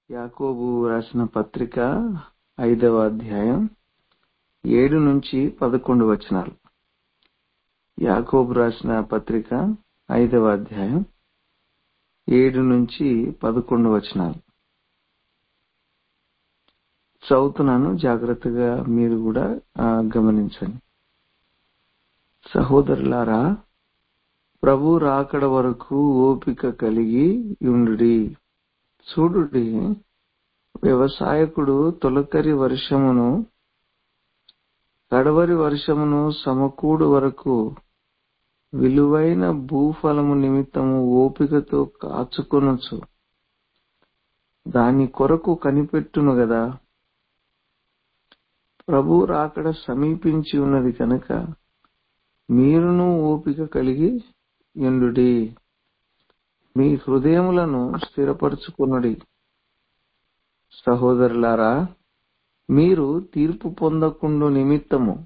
యాకోబు రాసిన పత్రిక ఐదవ అధ్యాయం ఏడు నుంచి పదకొండు వచనాలు యాకోబు రాసిన పత్రిక ఐదవ అధ్యాయం ఏడు నుంచి పదకొండు వచనాలు చదువుతున్నాను జాగ్రత్తగా మీరు కూడా ఆ, గమనించండి సహోదరులారా ప్రభు రాకడ వరకు ఓపిక కలిగి ఉండుడి చూడుడి వ్యవసాయకుడు తొలకరి వర్షమును కడవరి వర్షమును సమకూడు వరకు విలువైన భూఫలము నిమిత్తము ఓపికతో కాచుకొనొచ్చు దాని కొరకు కనిపెట్టును గదా ప్రభు రాకడ సమీపించి ఉన్నది కనుక మీరును ఓపిక కలిగి ఎండుడి మీ హృదయములను స్థిరపరచుకునుడి సహోదరులారా మీరు తీర్పు పొందకుండు నిమిత్తము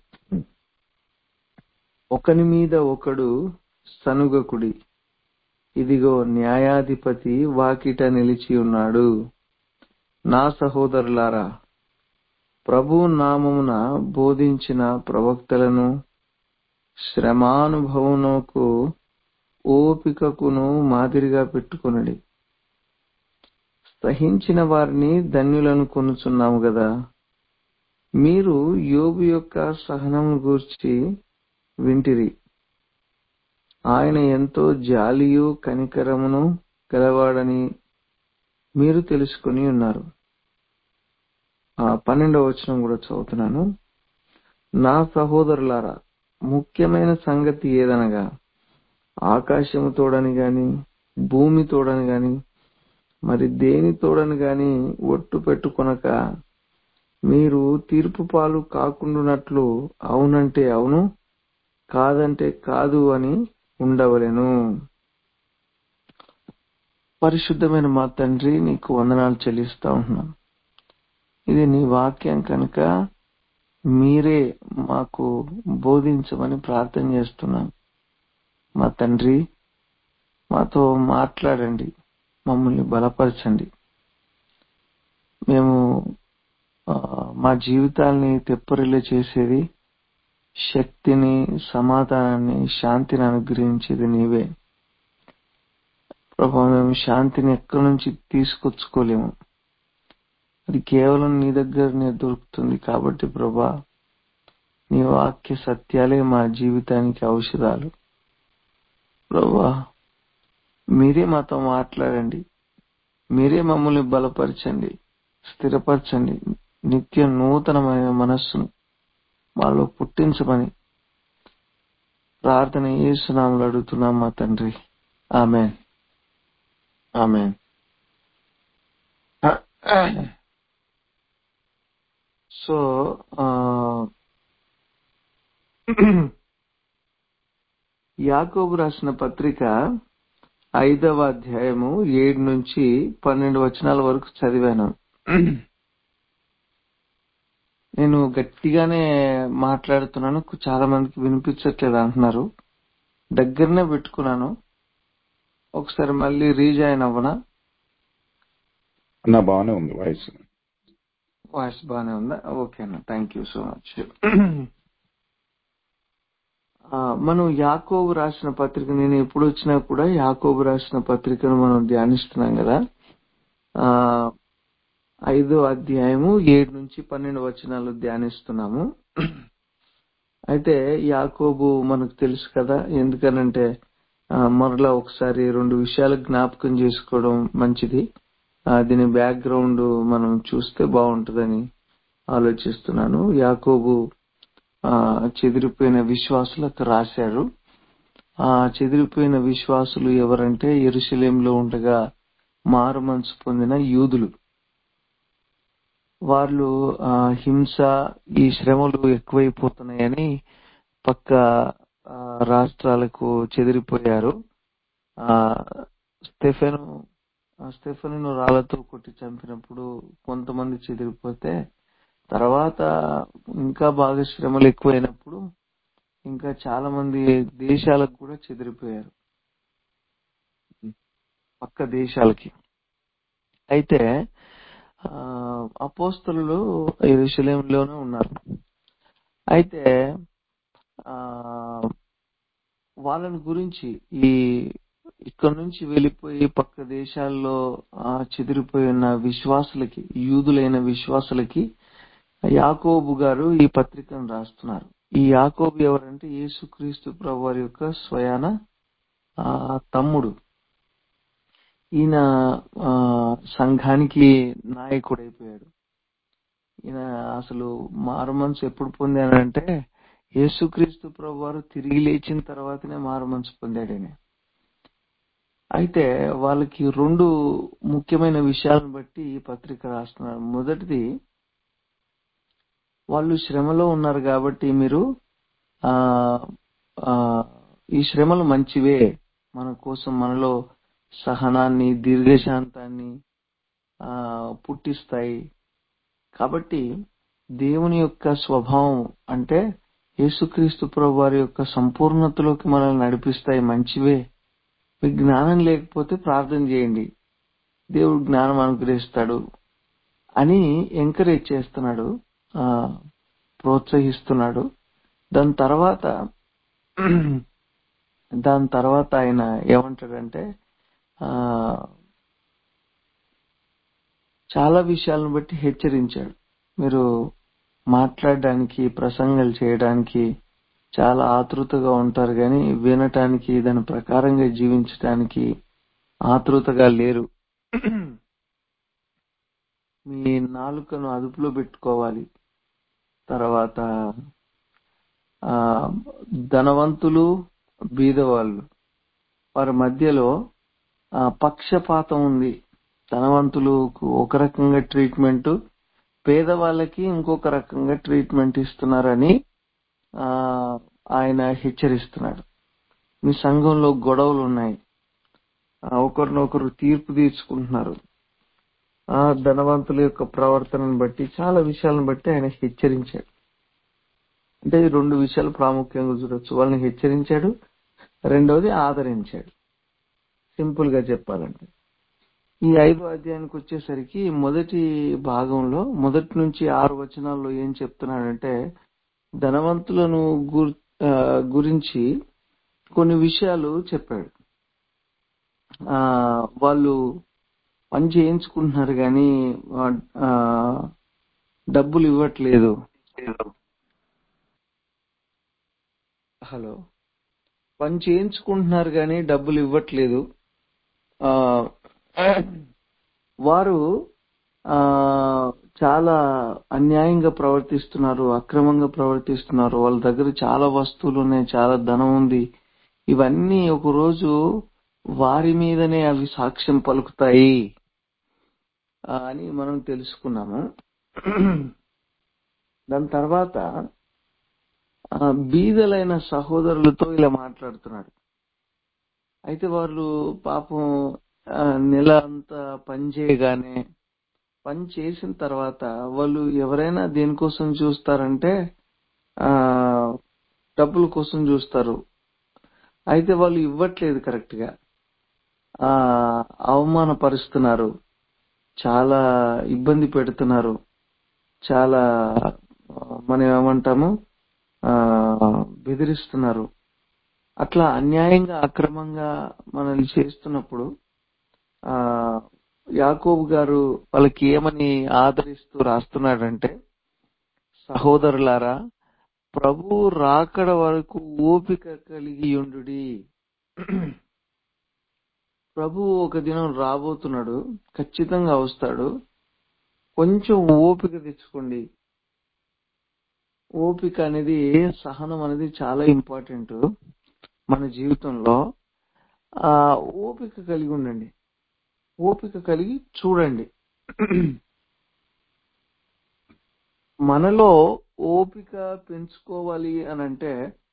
ఒకని మీద ఒకడు సనుగకుడి ఇదిగో న్యాయాధిపతి వాకిట నిలిచి ఉన్నాడు నా సహోదరులారా ప్రభు నామమున బోధించిన ప్రవక్తలను శ్రమానుభవమునకు ఓపికకును మాదిరిగా పెట్టుకొనుడి సహించిన వారిని ధన్యులను కొనుచున్నాము గదా మీరు యోబు యొక్క సహనము గూర్చి వింటిరి ఆయన ఎంతో జాలియు కనికరమును గలవాడని మీరు తెలుసుకుని ఉన్నారు ఆ పన్నెండవ వచనం కూడా చదువుతున్నాను నా సహోదరులారా ముఖ్యమైన సంగతి ఏదనగా ఆకాశము తోడని గాని భూమి తోడని గాని మరి దేని తోడని గాని ఒట్టు పెట్టుకొనక మీరు తీర్పు పాలు కాకుండానట్లు అవునంటే అవును కాదంటే కాదు అని ఉండవలెను పరిశుద్ధమైన మా తండ్రి నీకు వందనాలు చెల్లిస్తా ఉంటున్నాం ఇది నీ వాక్యం కనుక మీరే మాకు బోధించమని ప్రార్థన చేస్తున్నాం మా తండ్రి మాతో మాట్లాడండి మమ్మల్ని బలపరచండి మేము ఆ, మా జీవితాల్ని తెప్పరిల్లు చేసేది శక్తిని సమాధానాన్ని శాంతిని అనుగ్రహించేది నీవే ప్రభా మేము శాంతిని ఎక్కడి నుంచి తీసుకొచ్చుకోలేము అది కేవలం నీ దగ్గరనే దొరుకుతుంది కాబట్టి ప్రభా నీ వాక్య సత్యాలే మా జీవితానికి ఔషధాలు ప్రభా మీరే మాతో మాట్లాడండి మీరే మమ్మల్ని బలపరచండి స్థిరపరచండి నిత్య నూతనమైన మనస్సును మాలో పుట్టించమని ప్రార్థన ఏసునాములు అడుగుతున్నాం మా తండ్రి ఆమెన్ ఆమెన్ సో ఆ, యాకోబు రాసిన పత్రిక ఐదవ అధ్యాయము ఏడు నుంచి పన్నెండు వచనాల వరకు చదివాను నేను గట్టిగానే మాట్లాడుతున్నాను చాలా మందికి వినిపించట్లేదు అంటున్నారు దగ్గరనే పెట్టుకున్నాను ఒకసారి మళ్ళీ రీజాయిన్ అవ్వనా నా బాగానే ఉంది వాయిస్ వాయిస్ బాగానే ఉందా ఓకే అన్న థ్యాంక్ యూ సో మచ్ మనం యాకోబు రాసిన పత్రిక నేను ఎప్పుడు వచ్చినా కూడా యాకోబు రాసిన పత్రికను మనం ధ్యానిస్తున్నాం కదా ఆ ఐదో అధ్యాయము ఏడు నుంచి పన్నెండు వచనాలు ధ్యానిస్తున్నాము అయితే యాకోబు మనకు తెలుసు కదా ఎందుకనంటే ఆ, మరలా ఒకసారి రెండు విషయాలు జ్ఞాపకం చేసుకోవడం మంచిది ఆ, దీని బ్యాక్గ్రౌండ్ మనం చూస్తే బాగుంటుందని ఆలోచిస్తున్నాను యాకోబు ఆ, చెదిరిపోయిన విశ్వాసులకు రాశారు ఆ చెదిరిపోయిన విశ్వాసులు ఎవరంటే ఎరుశలేంలో ఉండగా మారు మనసు పొందిన యూదులు వాళ్ళు ఆ, హింస ఈ శ్రమలు ఎక్కువైపోతున్నాయని పక్క ఆ, రాష్ట్రాలకు చెదిరిపోయారు ఆ స్టెఫెను ఆ స్టెఫెను రాళ్లతో కొట్టి చంపినప్పుడు కొంతమంది చెదిరిపోతే తర్వాత ఇంకా బాగా శ్రమలు ఎక్కువైనప్పుడు ఇంకా చాలా మంది దేశాలకు కూడా చెదిరిపోయారు పక్క దేశాలకి అయితే ఆ, అపోస్తలులు ఎరుషలేంలోనే ఉన్నారు అయితే ఆ వాళ్ళని గురించి ఈ ఇక్కడ నుంచి వెళ్ళిపోయి పక్క దేశాల్లో ఆ, చెదిరిపోయి ఉన్న విశ్వాసులకి యూదులైన విశ్వాసులకి యాకోబు గారు ఈ పత్రికను రాస్తున్నారు ఈ యాకోబు ఎవరంటే యేసుక్రీస్తు ప్రభు వారి యొక్క స్వయాన ఆ, తమ్ముడు ఈయన ఆ, సంఘానికి నాయకుడైపోయాడు ఈయన అసలు మారు మనసు ఎప్పుడు పొందాడంటే యేసుక్రీస్తు ప్రభు వారు తిరిగి లేచిన తర్వాతనే మారు మనసు పొందాడు ఈయన. అయితే వాళ్ళకి రెండు ముఖ్యమైన విషయాలను బట్టి ఈ పత్రిక రాస్తున్నారు మొదటిది వాళ్ళు శ్రమలో ఉన్నారు కాబట్టి మీరు ఆ ఆ, ఈ శ్రమలు మంచివే మన కోసం మనలో సహనాన్ని దీర్ఘశాంతాన్ని ఆ పుట్టిస్తాయి కాబట్టి దేవుని యొక్క స్వభావం అంటే యేసుక్రీస్తు ప్రభు వారి యొక్క సంపూర్ణతలోకి మనల్ని నడిపిస్తాయి మంచివే మీకు జ్ఞానం లేకపోతే ప్రార్థన చేయండి దేవుడు జ్ఞానం అనుగ్రహిస్తాడు అని ఎంకరేజ్ చేస్తున్నాడు ఆ, ప్రోత్సహిస్తున్నాడు దాని తర్వాత దాని తర్వాత ఆయన ఏమంటాడంటే ఆ చాలా విషయాలను బట్టి హెచ్చరించాడు మీరు మాట్లాడడానికి ప్రసంగాలు చేయడానికి చాలా ఆతృతగా ఉంటారు కానీ వినటానికి దాని ప్రకారంగా జీవించడానికి ఆతృతగా లేరు మీ నాలుకను అదుపులో పెట్టుకోవాలి తర్వాత ఆ ధనవంతులు బీదవాళ్ళు వారి మధ్యలో ఆ, పక్షపాతం ఉంది ధనవంతులకు ఒక రకంగా ట్రీట్మెంట్ పేదవాళ్ళకి ఇంకొక రకంగా ట్రీట్మెంట్ ఇస్తున్నారని ఆ, ఆయన హెచ్చరిస్తున్నాడు మీ సంఘంలో గొడవలు ఉన్నాయి ఆ, ఒకరినొకరు తీర్పు తీర్చుకుంటున్నారు ఆ ధనవంతుల యొక్క ప్రవర్తనను బట్టి చాలా విషయాలను బట్టి ఆయన హెచ్చరించాడు అంటే ఈ రెండు విషయాలు ప్రాముఖ్యంగా చూడొచ్చు వాళ్ళని హెచ్చరించాడు రెండవది ఆదరించాడు సింపుల్ గా చెప్పాలంటే ఈ ఐదో అధ్యాయానికి వచ్చేసరికి మొదటి భాగంలో మొదటి నుంచి ఆరు వచనాల్లో ఏం చెప్తున్నాడంటే ధనవంతులను గుర్- ఆ, గురించి కొన్ని విషయాలు చెప్పాడు ఆ వాళ్ళు పని చేయించుకుంటున్నారు కానీ ఆ, డబ్బులు ఇవ్వట్లేదు హలో పని చేయించుకుంటున్నారు కానీ డబ్బులు ఇవ్వట్లేదు ఆ, వారు ఆ చాలా అన్యాయంగా ప్రవర్తిస్తున్నారు అక్రమంగా ప్రవర్తిస్తున్నారు వాళ్ళ దగ్గర చాలా వస్తువులు ఉన్నాయి చాలా ధనం ఉంది ఇవన్నీ ఒక రోజు వారి మీదనే అవి సాక్ష్యం పలుకుతాయి ఆ, అని మనం తెలుసుకున్నాము దాని తర్వాత ఆ, బీదలైన సహోదరులతో ఇలా మాట్లాడుతున్నాడు అయితే వాళ్ళు పాపం ఆ, నెల అంతా పని చేయగానే పని చేసిన తర్వాత వాళ్ళు ఎవరైనా దేనికోసం చూస్తారంటే ఆ డబ్బుల కోసం చూస్తారు అయితే వాళ్ళు ఇవ్వట్లేదు కరెక్ట్ గా ఆ అవమానపరుస్తున్నారు చాలా ఇబ్బంది పెడుతున్నారు చాలా ఆ, మనం ఏమంటాము ఆ బెదిరిస్తున్నారు అట్లా అన్యాయంగా అక్రమంగా మనల్ని చేస్తున్నప్పుడు ఆ యాకోబు గారు వాళ్ళకి ఏమని ఆదరిస్తూ రాస్తున్నాడంటే సహోదరులారా ప్రభు రాకడ వరకు ఓపిక కలిగి ఉండుడి ప్రభు ఒక దినం రాబోతున్నాడు ఖచ్చితంగా వస్తాడు కొంచెం ఓపిక తెచ్చుకోండి ఓపిక అనేది సహనం అనేది చాలా ఇంపార్టెంట్ మన జీవితంలో ఆ ఓపిక కలిగి ఉండండి ఓపిక కలిగి చూడండి మనలో ఓపిక పెంచుకోవాలి అని అంటే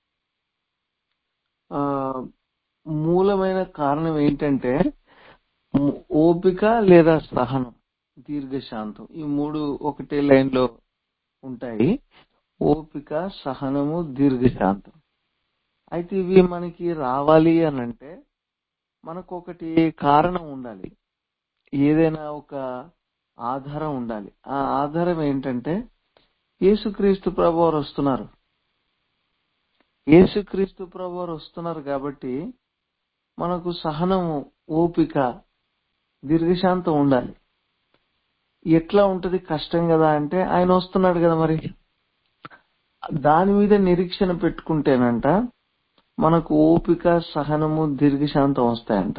ఆ మూలమైన కారణం ఏంటంటే ము- ఓపిక లేదా సహనం దీర్ఘశాంతం ఈ మూడు ఒకటే లైన్ లో ఉంటాయి ఓపిక సహనము దీర్ఘశాంతం అయితే ఇవి మనకి రావాలి అని అంటే మనకు ఒకటి కారణం ఉండాలి ఏదైనా ఒక ఆధారం ఉండాలి ఆ ఆధారం ఏంటంటే యేసుక్రీస్తు ప్రభు వారు వస్తున్నారు యేసుక్రీస్తు ప్రభు వారు వస్తున్నారు కాబట్టి మనకు సహనము ఓపిక దీర్ఘశాంతం ఉండాలి ఎట్లా ఉంటది కష్టం కదా అంటే ఆయన వస్తున్నాడు కదా మరి దాని మీద నిరీక్షణ పెట్టుకుంటేనంట మనకు ఓపిక సహనము దీర్ఘశాంతం వస్తాయంట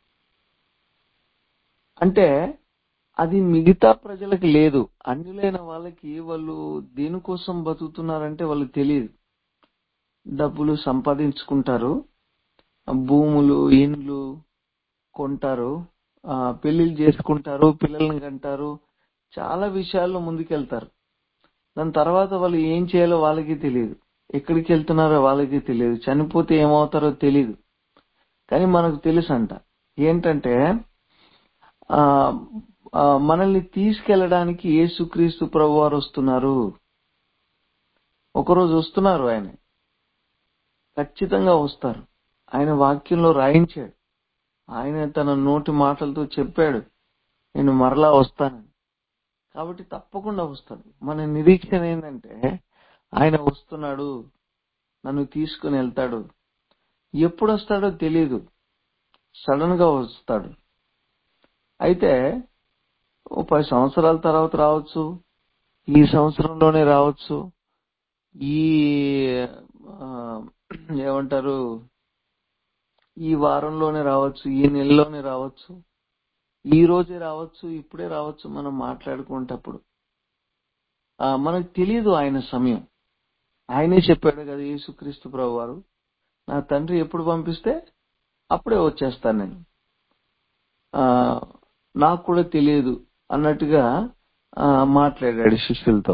అంటే అది మిగతా ప్రజలకు లేదు అన్యులైన వాళ్ళకి వాళ్ళు దేనికోసం బతుకుతున్నారంటే వాళ్ళు తెలియదు డబ్బులు సంపాదించుకుంటారు భూములు ఇండ్లు కొంటారు ఆ, పెళ్లిళ్ళు చేసుకుంటారు పిల్లల్ని కంటారు చాలా విషయాల్లో ముందుకెళ్తారు దాని తర్వాత వాళ్ళు ఏం చేయాలో వాళ్ళకి తెలియదు ఎక్కడికి వెళ్తున్నారో వాళ్ళకి తెలియదు చనిపోతే ఏమవుతారో తెలియదు కానీ మనకు తెలుసు అంట ఏంటంటే ఆ ఆ, మనల్ని తీసుకెళ్ళడానికి యేసుక్రీస్తు ప్రభు వారు వస్తున్నారు ఒకరోజు వస్తున్నారు ఆయన ఖచ్చితంగా వస్తారు ఆయన వాక్యంలో రాయించాడు ఆయన తన నోటి మాటలతో చెప్పాడు నేను మరలా వస్తానని కాబట్టి తప్పకుండా వస్తాడు మన నిరీక్షణ ఏంటంటే ఆయన వస్తున్నాడు నన్ను తీసుకుని వెళ్తాడు ఎప్పుడు వస్తాడో తెలియదు సడన్ గా వస్తాడు అయితే ఓ పది సంవత్సరాల తర్వాత రావచ్చు ఈ సంవత్సరంలోనే రావచ్చు ఈ ఆ, ఏమంటారు ఈ వారంలోనే రావచ్చు ఈ నెలలోనే రావచ్చు ఈ రోజే రావచ్చు ఇప్పుడే రావచ్చు మనం మాట్లాడుకునేటప్పుడు ఆ, మనకు తెలియదు ఆయన సమయం ఆయనే చెప్పాడు కదా యేసుక్రీస్తు ప్రభు వారు నా తండ్రి ఎప్పుడు పంపిస్తే అప్పుడే వచ్చేస్తాను నేను ఆ, నాకు కూడా తెలియదు అన్నట్టుగా ఆ, మాట్లాడాడు శిష్యులతో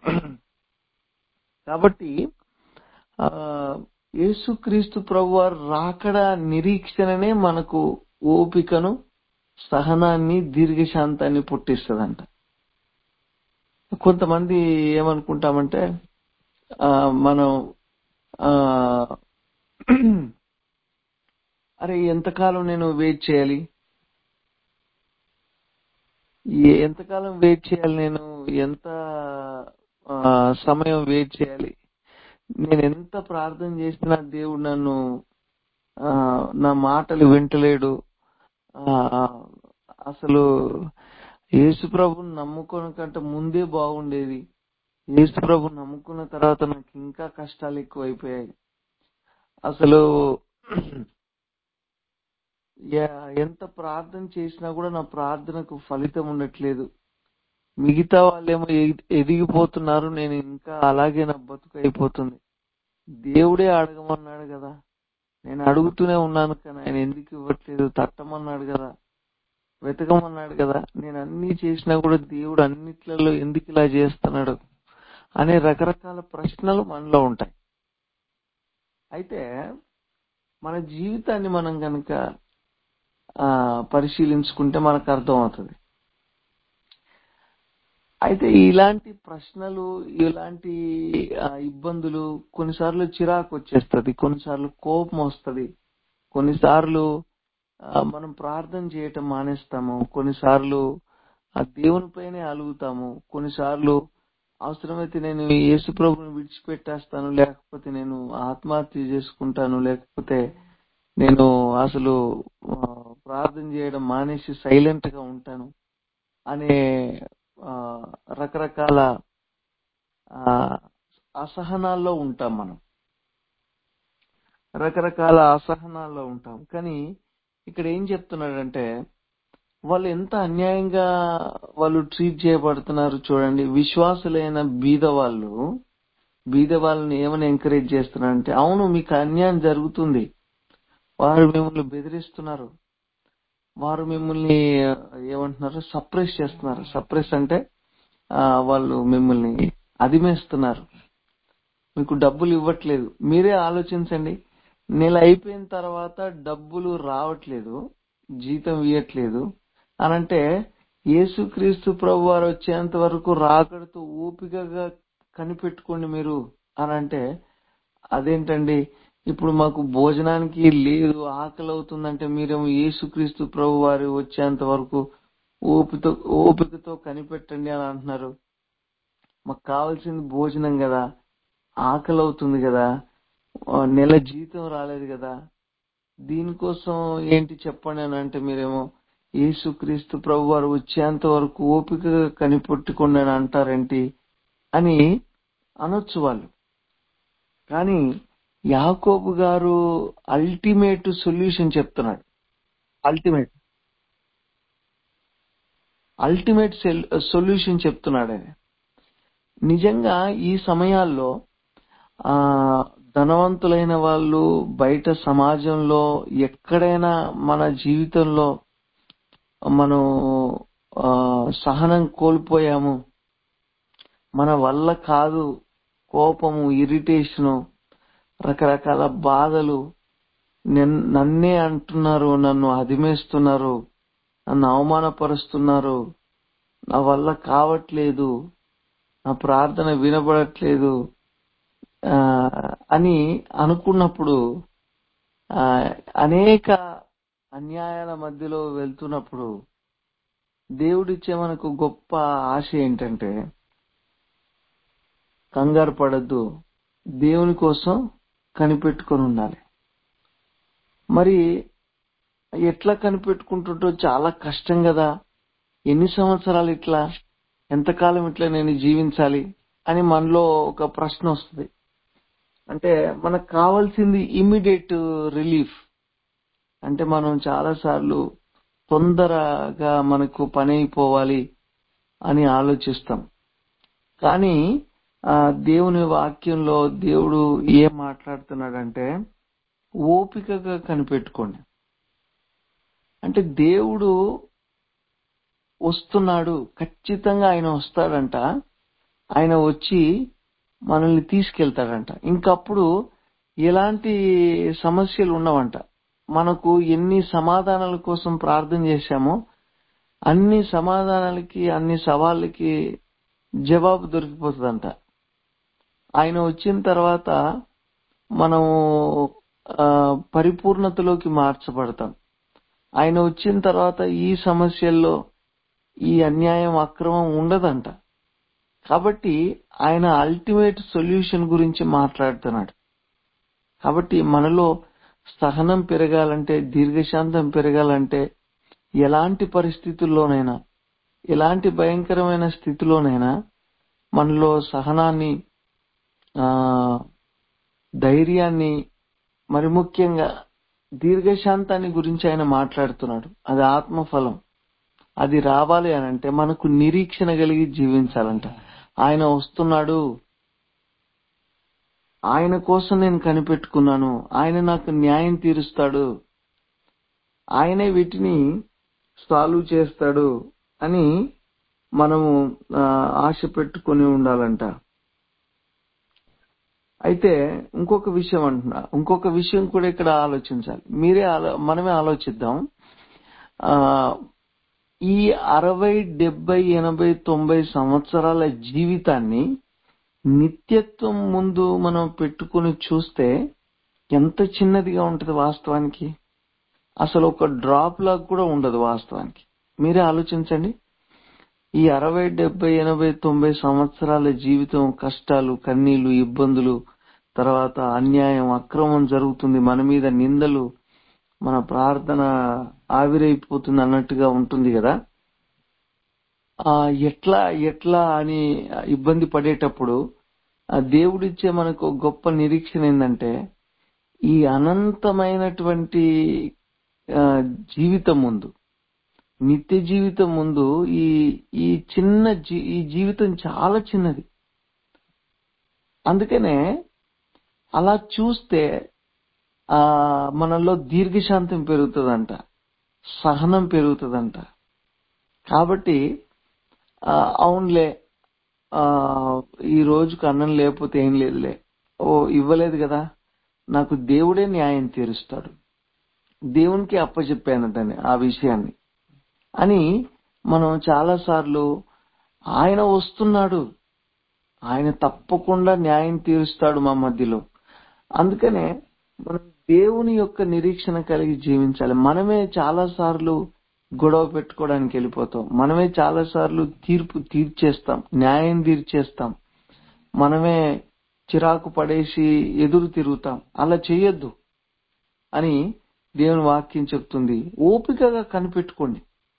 కాబట్టి ఆ యేసుక్రీస్తు ప్రభు వారు రాకడ నిరీక్షణనే మనకు ఓపికను సహనాన్ని దీర్ఘశాంతాన్ని పుట్టిస్తుందంట కొంతమంది ఏమనుకుంటామంటే ఆ, మనం ఆ, అరే ఎంతకాలం నేను వెయిట్ చేయాలి ఏ- ఎంతకాలం వెయిట్ చేయాలి నేను ఎంత ఆ, సమయం వెయిట్ చేయాలి నేను ఎంత ప్రార్థన చేసినా దేవుడు నన్ను ఆ, నా మాటలు వింటలేడు ఆ, అసలు యేసు ప్రభుని నమ్ముకోని కంటే ముందే బాగుండేది యేసు ప్రభుని నమ్ముకున్న తర్వాత నాకు ఇంకా కష్టాలు ఎక్కువైపోయాయి అసలు యా- ఎంత ప్రార్థన చేసినా కూడా నా ప్రార్థనకు ఫలితం ఉండట్లేదు మిగతా వాళ్ళేమో ఎది- ఎదిగిపోతున్నారు నేను ఇంకా అలాగే నా బతుకు అయిపోతుంది దేవుడే అడగమన్నాడు కదా నేను అడుగుతూనే ఉన్నాను కానీ ఆయన ఎందుకు ఇవ్వట్లేదు తట్టమన్నాడు కదా వెతకమన్నాడు కదా నేను అన్ని చేసినా కూడా దేవుడు అన్నిట్లలో ఎందుకు ఇలా చేస్తున్నాడు అనే రకరకాల ప్రశ్నలు మనలో ఉంటాయి అయితే మన జీవితాన్ని మనం కనుక ఆ, పరిశీలించుకుంటే మనకు అర్థం అవుతుంది అయితే ఇలాంటి ప్రశ్నలు ఇలాంటి ఆ, ఇబ్బందులు కొన్నిసార్లు చిరాకు వచ్చేస్తది కొన్నిసార్లు కోపం వస్తది కొన్నిసార్లు ఆ, మనం ప్రార్థన చేయటం మానేస్తాము కొన్నిసార్లు ఆ దేవునిపైనే అలుగుతాము కొన్నిసార్లు అవసరమైతే నేను యేసు ప్రభుని విడిచిపెట్టేస్తాను లేకపోతే నేను ఆత్మహత్య చేసుకుంటాను లేకపోతే నేను అసలు ఆ, ప్రార్థన చేయడం మానేసి సైలెంట్ గా ఉంటాను అనే ఆ, రకరకాల ఆ, అసహనాల్లో ఉంటాం మనం రకరకాల అసహనాల్లో ఉంటాం కానీ ఇక్కడ ఏం చెప్తున్నాడంటే వాళ్ళు ఎంత అన్యాయంగా వాళ్ళు ట్రీట్ చేయబడుతున్నారు చూడండి విశ్వాసులైన బీద వాళ్ళు బీద వాళ్ళని ఏమని ఎంకరేజ్ చేస్తున్నారంటే అవును మీకు అన్యాయం జరుగుతుంది వారు మిమ్మల్ని బెదిరిస్తున్నారు వారు మిమ్మల్ని ఆ, ఏమంటున్నారు సప్రెస్ చేస్తున్నారు సప్రెస్ అంటే ఆ, వాళ్ళు మిమ్మల్ని అదిమేస్తున్నారు మీకు డబ్బులు ఇవ్వట్లేదు మీరే ఆలోచించండి నెల అయిపోయిన తర్వాత డబ్బులు రావట్లేదు జీతం ఇవ్వట్లేదు అనంటే యేసుక్రీస్తు ప్రభు వారు వచ్చేంత వరకు రాకడతో ఓపికగా కనిపెట్టుకోండి మీరు అనంటే అదేంటండి ఇప్పుడు మాకు భోజనానికి లేదు ఆకలి అవుతుందంటే మీరేమో యేసుక్రీస్తు ప్రభు వారు వచ్చేంత వరకు ఓపిక ఓపికతో కనిపెట్టండి అని అంటున్నారు మాకు కావాల్సింది భోజనం కదా ఆకలి అవుతుంది కదా ఆ, నెల జీతం రాలేదు కదా దీనికోసం ఏంటి చెప్పండి అని అంటే మీరేమో యేసుక్రీస్తు ప్రభు వారు వచ్చేంత వరకు ఓపికగా కనిపెట్టుకోండి అని అంటారేంటి అని అనొచ్చు వాళ్ళు కానీ యాకోబు గారు అల్టిమేట్ సొల్యూషన్ చెప్తున్నాడు అల్టిమేట్ అల్టిమేట్ సొల్యూషన్ చెప్తున్నాడు ఆయన నిజంగా ఈ సమయాల్లో ఆ ధనవంతులైన వాళ్ళు బయట సమాజంలో ఎక్కడైనా మన జీవితంలో మనం ఆ, సహనం కోల్పోయాము మన వల్ల కాదు కోపము ఇరిటేషను రకరకాల బాధలు నిన్- నన్నే అంటున్నారు నన్ను అదిమేస్తున్నారు నన్ను అవమానపరుస్తున్నారు నా వల్ల కావట్లేదు నా ప్రార్థన వినబడట్లేదు ఆ, అని అనుకున్నప్పుడు ఆ, అనేక అన్యాయాల మధ్యలో వెళ్తున్నప్పుడు దేవుడిచ్చే మనకు గొప్ప ఆశ ఏంటంటే కంగారు పడద్దు దేవుని కోసం కనిపెట్టుకొని ఉండాలి మరి ఎట్లా కనిపెట్టుకుంటుంటో చాలా కష్టం కదా ఎన్ని సంవత్సరాలు ఇట్లా ఎంతకాలం ఇట్లా నేను జీవించాలి అని మనలో ఒక ప్రశ్న వస్తుంది అంటే మనకు కావాల్సింది ఇమ్మీడియట్ రిలీఫ్ అంటే మనం చాలా సార్లు తొందరగా మనకు పని అయిపోవాలి అని ఆలోచిస్తాం కానీ ఆ దేవుని వాక్యంలో దేవుడు ఏం మాట్లాడుతున్నాడంటే ఓపికగా కనిపెట్టుకోండి అంటే దేవుడు వస్తున్నాడు ఖచ్చితంగా ఆయన వస్తాడంట ఆయన వచ్చి మనల్ని తీసుకెళ్తాడంట ఇంకప్పుడు ఎలాంటి సమస్యలు ఉండవంట మనకు ఎన్ని సమాధానాల కోసం ప్రార్థన చేశామో అన్ని సమాధానాలకి అన్ని సవాళ్ళకి జవాబు దొరికిపోతుందంట ఆయన వచ్చిన తర్వాత మనము ఆ, పరిపూర్ణతలోకి మార్చబడతాం ఆయన వచ్చిన తర్వాత ఈ సమస్యల్లో ఈ అన్యాయం అక్రమం ఉండదంట కాబట్టి ఆయన అల్టిమేట్ సొల్యూషన్ గురించి మాట్లాడుతున్నాడు కాబట్టి మనలో సహనం పెరగాలంటే దీర్ఘశాంతం పెరగాలంటే ఎలాంటి పరిస్థితుల్లోనైనా ఎలాంటి భయంకరమైన స్థితిలోనైనా మనలో సహనాన్ని ఆ ధైర్యాన్ని మరి ముఖ్యంగా దీర్ఘశాంతాన్ని గురించి ఆయన మాట్లాడుతున్నాడు అది ఆత్మఫలం అది రావాలి అని అంటే మనకు నిరీక్షణ కలిగి జీవించాలంట ఆయన వస్తున్నాడు ఆయన కోసం నేను కనిపెట్టుకున్నాను ఆయన నాకు న్యాయం తీరుస్తాడు ఆయనే వీటిని సాల్వ్ చేస్తాడు అని మనము ఆ, ఆశ పెట్టుకొని ఉండాలంట అయితే ఇంకొక విషయం అంటున్నా ఇంకొక విషయం కూడా ఇక్కడ ఆలోచించాలి మీరే ఆలో- మనమే ఆలోచిద్దాం ఆ ఈ అరవై డెబ్బై ఎనభై తొంభై సంవత్సరాల జీవితాన్ని నిత్యత్వం ముందు మనం పెట్టుకుని చూస్తే ఎంత చిన్నదిగా ఉంటది వాస్తవానికి అసలు ఒక డ్రాప్ లాగా కూడా ఉండదు వాస్తవానికి మీరే ఆలోచించండి ఈ అరవై డెబ్బై ఎనభై తొంభై సంవత్సరాల జీవితం కష్టాలు కన్నీళ్లు ఇబ్బందులు తర్వాత అన్యాయం అక్రమం జరుగుతుంది మన మీద నిందలు మన ప్రార్థన ఆవిరైపోతుంది అన్నట్టుగా ఉంటుంది కదా ఆ ఎట్లా ఎట్లా అని ఇబ్బంది పడేటప్పుడు ఆ దేవుడిచ్చే మనకు గొప్ప నిరీక్షణ ఏంటంటే ఈ అనంతమైనటువంటి ఆ, జీవితం ముందు నిత్య జీవితం ముందు ఈ ఈ చిన్న జీ- ఈ జీవితం చాలా చిన్నది అందుకనే అలా చూస్తే ఆ మనలో దీర్ఘశాంతం పెరుగుతుందంట సహనం పెరుగుతుందంట కాబట్టి ఆ, అవునులే ఆ ఈ రోజుకు అన్నం లేకపోతే ఏం లేదులే ఓ ఇవ్వలేదు కదా నాకు దేవుడే న్యాయం తీరుస్తాడు దేవునికి అప్పచెప్పాను దాన్ని ఆ విషయాన్ని అని మనం చాలా సార్లు ఆయన వస్తున్నాడు ఆయన తప్పకుండా న్యాయం తీరుస్తాడు మా మధ్యలో అందుకనే మనం దేవుని యొక్క నిరీక్షణ కలిగి జీవించాలి మనమే చాలా సార్లు గొడవ పెట్టుకోవడానికి వెళ్ళిపోతాం మనమే చాలా సార్లు తీర్పు తీర్చేస్తాం న్యాయం తీర్చేస్తాం మనమే చిరాకు పడేసి ఎదురు తిరుగుతాం అలా చేయొద్దు అని దేవుని వాక్యం చెప్తుంది ఓపికగా కనిపెట్టుకోండి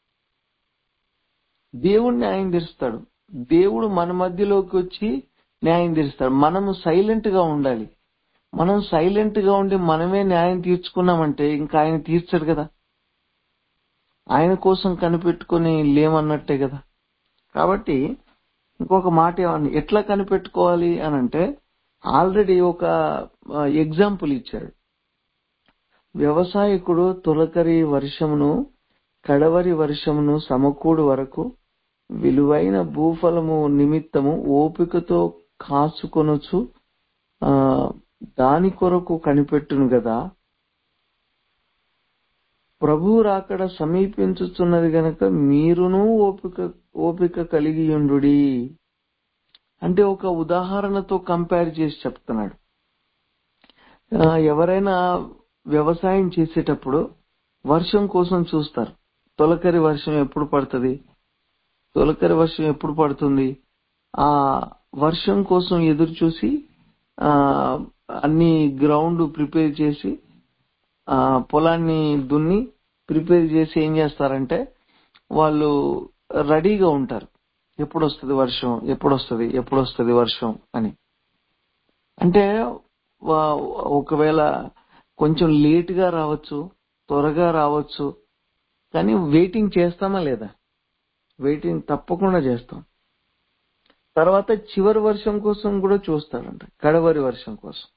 దేవుడు న్యాయం తీరుస్తాడు దేవుడు మన మధ్యలోకి వచ్చి న్యాయం తీరుస్తాడు మనము సైలెంట్ గా ఉండాలి మనం సైలెంట్ గా ఉండి మనమే న్యాయం తీర్చుకున్నామంటే ఇంకా ఆయన తీర్చడు కదా ఆయన కోసం కనిపెట్టుకుని లేమన్నట్టే కదా కాబట్టి ఇంకొక మాట ఏమన్నా ఎట్లా కనిపెట్టుకోవాలి అని అంటే ఆల్రెడీ ఒక ఎగ్జాంపుల్ ఇచ్చాడు వ్యవసాయకుడు తొలకరి వర్షమును కడవరి వర్షమును సమకూడు వరకు విలువైన భూఫలము నిమిత్తము ఓపికతో కాచుకొనొచ్చు ఆ దాని కొరకు కనిపెట్టును గదా ప్రభు రాకడ సమీపించుచున్నది గనక మీరును ఓపిక ఓపిక కలిగి ఉండుడి అంటే ఒక ఉదాహరణతో కంపేర్ చేసి చెప్తున్నాడు ఆ, ఎవరైనా వ్యవసాయం చేసేటప్పుడు వర్షం కోసం చూస్తారు తొలకరి వర్షం ఎప్పుడు పడుతుంది తొలకరి వర్షం ఎప్పుడు పడుతుంది ఆ వర్షం కోసం ఎదురు చూసి ఆ అన్ని గ్రౌండ్ ప్రిపేర్ చేసి ఆ పొలాన్ని దున్ని ప్రిపేర్ చేసి ఏం చేస్తారంటే వాళ్ళు రెడీగా ఉంటారు ఎప్పుడు వస్తుంది వర్షం ఎప్పుడు వస్తుంది ఎప్పుడు వస్తుంది వర్షం అని అంటే వా- ఒకవేళ కొంచెం లేట్ గా రావచ్చు త్వరగా రావచ్చు కానీ వెయిటింగ్ చేస్తామా లేదా వెయిటింగ్ తప్పకుండా చేస్తాం తర్వాత చివరి వర్షం కోసం కూడా చూస్తారంట కడవరి వర్షం కోసం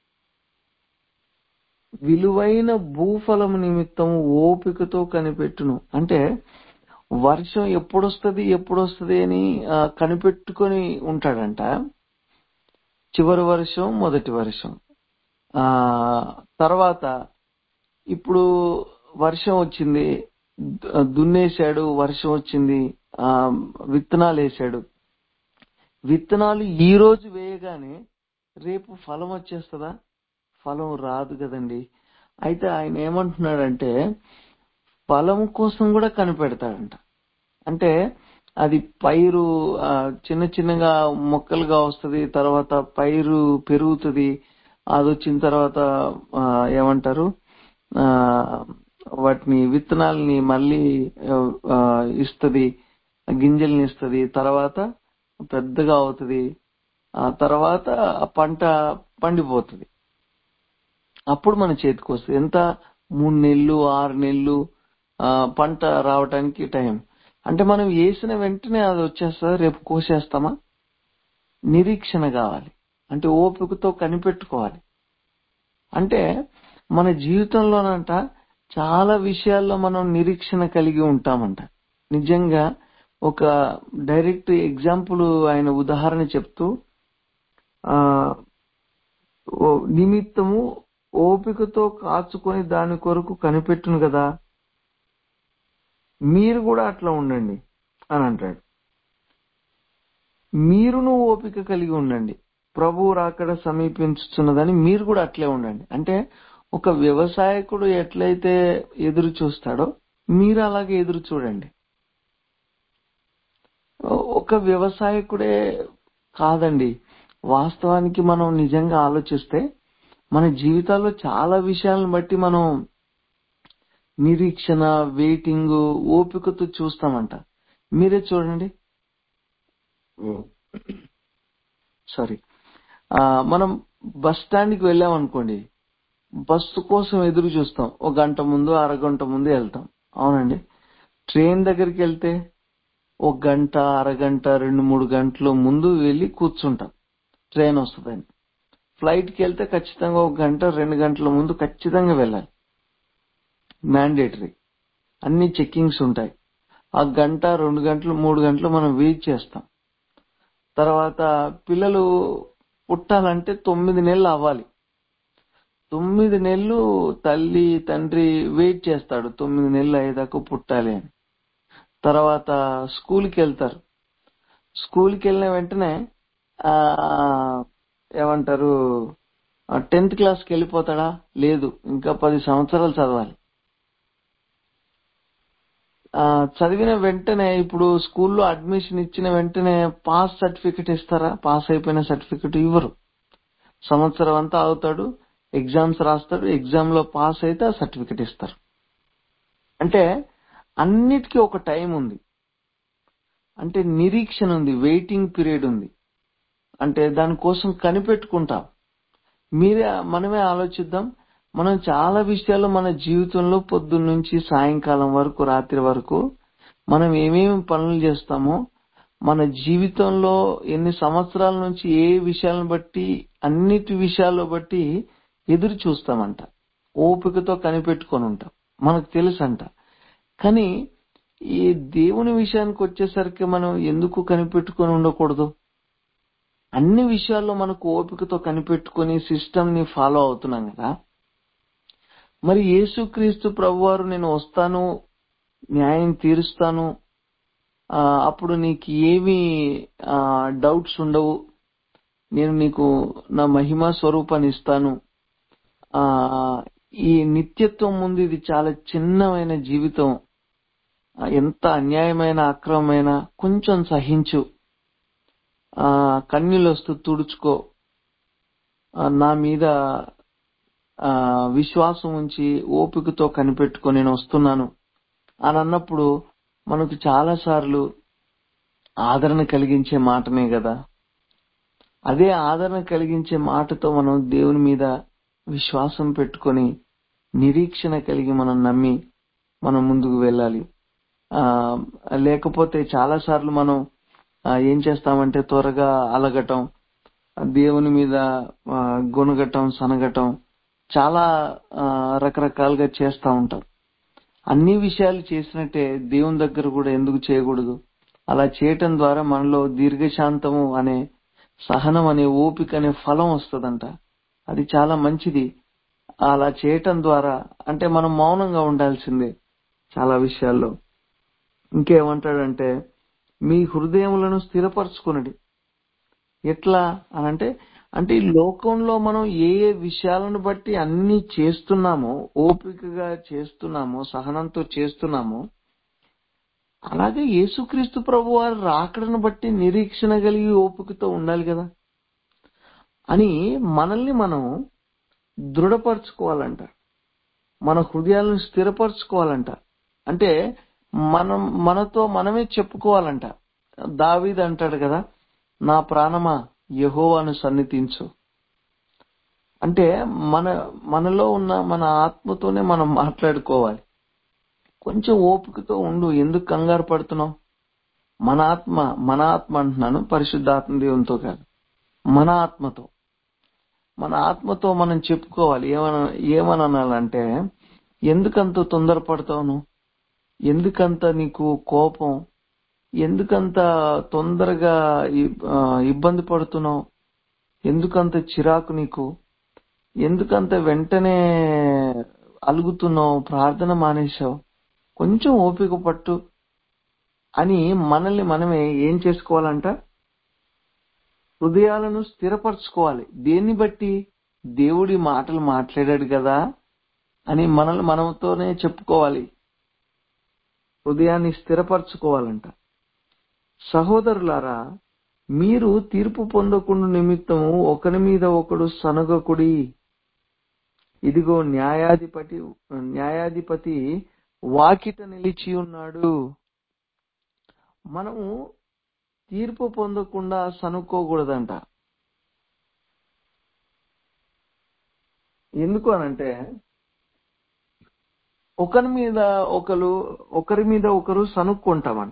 విలువైన భూఫలం నిమిత్తం ఓపికతో కనిపెట్టును అంటే వర్షం ఎప్పుడొస్తుంది ఎప్పుడొస్తుంది అని ఆ, కనిపెట్టుకొని ఉంటాడంట చివరి వర్షం మొదటి వర్షం ఆ తర్వాత ఇప్పుడు వర్షం వచ్చింది దు- దున్నేశాడు వర్షం వచ్చింది ఆ విత్తనాలు వేసాడు విత్తనాలు ఈ రోజు వేయగానే రేపు ఫలం వచ్చేస్తుందా ఫలం రాదు కదండి అయితే ఆయన ఏమంటున్నాడంటే ఫలం కోసం కూడా కనిపెడతాడంట అంటే అది పైరు ఆ, చిన్న చిన్నగా మొక్కలుగా వస్తది తర్వాత పైరు పెరుగుతుంది అది వచ్చిన తర్వాత ఆ, ఏమంటారు ఆ వాటిని విత్తనాలని మళ్ళీ ఆ, ఇస్తది గింజల్ని ఇస్తది తర్వాత పెద్దగా అవుతుంది ఆ తర్వాత ఆ పంట పండిపోతుంది అప్పుడు మన చేతికి వస్తుంది ఎంత మూడు నెలలు ఆరు నెలలు ఆ, పంట రావడానికి టైం అంటే మనం వేసిన వెంటనే అది వచ్చేస్తుంది రేపు కోసేస్తామా నిరీక్షణ కావాలి అంటే ఓపికతో కనిపెట్టుకోవాలి అంటే మన జీవితంలోనంట చాలా విషయాల్లో మనం నిరీక్షణ కలిగి ఉంటామంట నిజంగా ఒక డైరెక్ట్ ఎగ్జాంపుల్ ఆయన ఉదాహరణ చెప్తూ ఆ ఓ నిమిత్తము ఓపికతో కాచుకొని దాని కొరకు కనిపెట్టును కదా మీరు కూడా అట్లా ఉండండి అని అంటాడు మీరును ఓపిక కలిగి ఉండండి ప్రభు రాకడ సమీపించుతున్నదని మీరు కూడా అట్లే ఉండండి అంటే ఒక వ్యవసాయకుడు ఎట్లయితే ఎదురు చూస్తాడో మీరు అలాగే ఎదురు చూడండి ఒక వ్యవసాయకుడే కాదండి వాస్తవానికి మనం నిజంగా ఆలోచిస్తే మన జీవితాల్లో చాలా విషయాలను బట్టి మనం నిరీక్షణ వెయిటింగ్ ఓపికతో చూస్తామంట మీరే చూడండి సారీ మనం బస్ స్టాండ్కి వెళ్ళాం అనుకోండి బస్సు కోసం ఎదురు చూస్తాం ఒక గంట ముందు అరగంట ముందు వెళ్తాం అవునండి ట్రైన్ దగ్గరికి వెళ్తే ఒక గంట అరగంట రెండు మూడు గంటలు ముందు వెళ్ళి కూర్చుంటాం ట్రైన్ వస్తుందని ఫ్లైట్కి వెళ్తే ఖచ్చితంగా ఒక గంట రెండు గంటల ముందు ఖచ్చితంగా వెళ్ళాలి మ్యాండేటరీ అన్ని చెక్కింగ్స్ ఉంటాయి ఆ గంట రెండు గంటలు మూడు గంటలు మనం వెయిట్ చేస్తాం తర్వాత పిల్లలు పుట్టాలంటే తొమ్మిది నెలలు అవ్వాలి తొమ్మిది నెలలు తల్లి తండ్రి వెయిట్ చేస్తాడు తొమ్మిది నెలలు అయ్యేదాకా పుట్టాలి అని తర్వాత స్కూల్కి వెళ్తారు స్కూల్కి వెళ్ళిన వెంటనే ఆ ఏమంటారు టెన్త్ క్లాస్కి వెళ్ళిపోతాడా లేదు ఇంకా పది సంవత్సరాలు చదవాలి ఆ, చదివిన వెంటనే ఇప్పుడు స్కూల్లో అడ్మిషన్ ఇచ్చిన వెంటనే పాస్ సర్టిఫికెట్ ఇస్తారా పాస్ అయిపోయిన సర్టిఫికెట్ ఇవ్వరు సంవత్సరం అంతా అవుతాడు ఎగ్జామ్స్ రాస్తాడు ఎగ్జామ్ లో పాస్ అయితే ఆ సర్టిఫికెట్ ఇస్తారు అంటే అన్నిటికీ ఒక టైం ఉంది అంటే నిరీక్షణ ఉంది వెయిటింగ్ పీరియడ్ ఉంది అంటే దానికోసం కనిపెట్టుకుంటాం మీరే మనమే ఆలోచిద్దాం మనం చాలా విషయాల్లో మన జీవితంలో పొద్దున్న నుంచి సాయంకాలం వరకు రాత్రి వరకు మనం ఏమేమి పనులు చేస్తామో మన జీవితంలో ఎన్ని సంవత్సరాల నుంచి ఏ విషయాలను బట్టి అన్నిటి విషయాల్లో బట్టి ఎదురు చూస్తామంట ఓపికతో కనిపెట్టుకొని ఉంటాం మనకు తెలుసంట కానీ ఈ దేవుని విషయానికి వచ్చేసరికి మనం ఎందుకు కనిపెట్టుకొని ఉండకూడదు అన్ని విషయాల్లో మనకు ఓపికతో కనిపెట్టుకొని సిస్టమ్ ని ఫాలో అవుతున్నాం కదా మరి యేసుక్రీస్తు ప్రభువారు నేను వస్తాను న్యాయం తీరుస్తాను ఆ, అప్పుడు నీకు ఏమి డౌట్స్ ఉండవు నేను నీకు నా మహిమా స్వరూపాన్ని ఇస్తాను ఆ ఈ నిత్యత్వం ముందు ఇది చాలా చిన్నమైన జీవితం ఆ, ఎంత అన్యాయమైన అక్రమమైన కొంచెం సహించు ఆ కన్నీళ్ళు వస్తూ తుడుచుకో ఆ, నా మీద ఆ విశ్వాసం ఉంచి ఓపికతో కనిపెట్టుకొని నేను వస్తున్నాను అని అన్నప్పుడు మనకు చాలా సార్లు ఆదరణ కలిగించే మాటనే కదా అదే ఆదరణ కలిగించే మాటతో మనం దేవుని మీద విశ్వాసం పెట్టుకొని నిరీక్షణ కలిగి మనం నమ్మి మనం ముందుకు వెళ్ళాలి ఆ లేకపోతే చాలా సార్లు మనం ఆ, ఏం చేస్తామంటే త్వరగా అలగటం దేవుని మీద ఆ, గొనగటం సనగటం చాలా ఆ, రకరకాలుగా చేస్తా ఉంటాం అన్ని విషయాలు చేసినట్టే దేవుని దగ్గర కూడా ఎందుకు చేయకూడదు అలా చేయటం ద్వారా మనలో దీర్ఘశాంతము అనే సహనం అనే ఓపిక అనే ఫలం వస్తుందంట అది చాలా మంచిది అలా చేయటం ద్వారా అంటే మనం మౌనంగా ఉండాల్సిందే చాలా విషయాల్లో ఇంకేమంటాడంటే మీ హృదయములను స్థిరపరచుకునడి ఎట్లా అనంటే అంటే ఈ లోకంలో మనం ఏ ఏ విషయాలను బట్టి అన్ని చేస్తున్నామో ఓపికగా చేస్తున్నామో సహనంతో చేస్తున్నామో అలాగే యేసుక్రీస్తు ప్రభు వారి రాకడను బట్టి నిరీక్షణ కలిగి ఓపికతో ఉండాలి కదా అని మనల్ని మనం దృఢపరచుకోవాలంట మన హృదయాలను స్థిరపరచుకోవాలంట అంటే మనం మనతో మనమే చెప్పుకోవాలంట దావీద్ అంటాడు కదా నా ప్రాణమా యెహోవాను సన్నిధించు అంటే మన మనలో ఉన్న మన ఆత్మతోనే మనం మాట్లాడుకోవాలి కొంచెం ఓపికతో ఉండు ఎందుకు కంగారు పడుతున్నావు మన ఆత్మ మన ఆత్మ అంటున్నాను పరిశుద్ధాత్మ దేవునితో కాదు మన ఆత్మతో మన ఆత్మతో మనం చెప్పుకోవాలి ఏమన ఏమని అనాలంటే ఎందుకంత తొందరపడతావు నువ్వు ఎందుకంత నీకు కోపం ఎందుకంత తొందరగా ఇ- ఆ, ఇబ్బంది పడుతున్నావు ఎందుకంత చిరాకు నీకు ఎందుకంత వెంటనే అలుగుతున్నావు ప్రార్థన మానేశావు కొంచెం ఓపిక పట్టు అని మనల్ని మనమే ఏం చేసుకోవాలంట హృదయాలను స్థిరపరచుకోవాలి దేన్ని బట్టి దేవుడి మాటలు మాట్లాడాడు కదా అని మనల్ని మనతోనే చెప్పుకోవాలి హృదయాన్ని స్థిరపరచుకోవాలంట సహోదరులారా మీరు తీర్పు పొందకుండా నిమిత్తము ఒకరి మీద ఒకడు సనగకుడి ఇదిగో న్యాయాధిపతి న్యాయాధిపతి వాకిట నిలిచి ఉన్నాడు మనము తీర్పు పొందకుండా సనుక్కోకూడదంట ఎందుకు అనంటే ఒకరి మీద ఒకరు ఒకరి మీద ఒకరు సనుక్కుంటామంట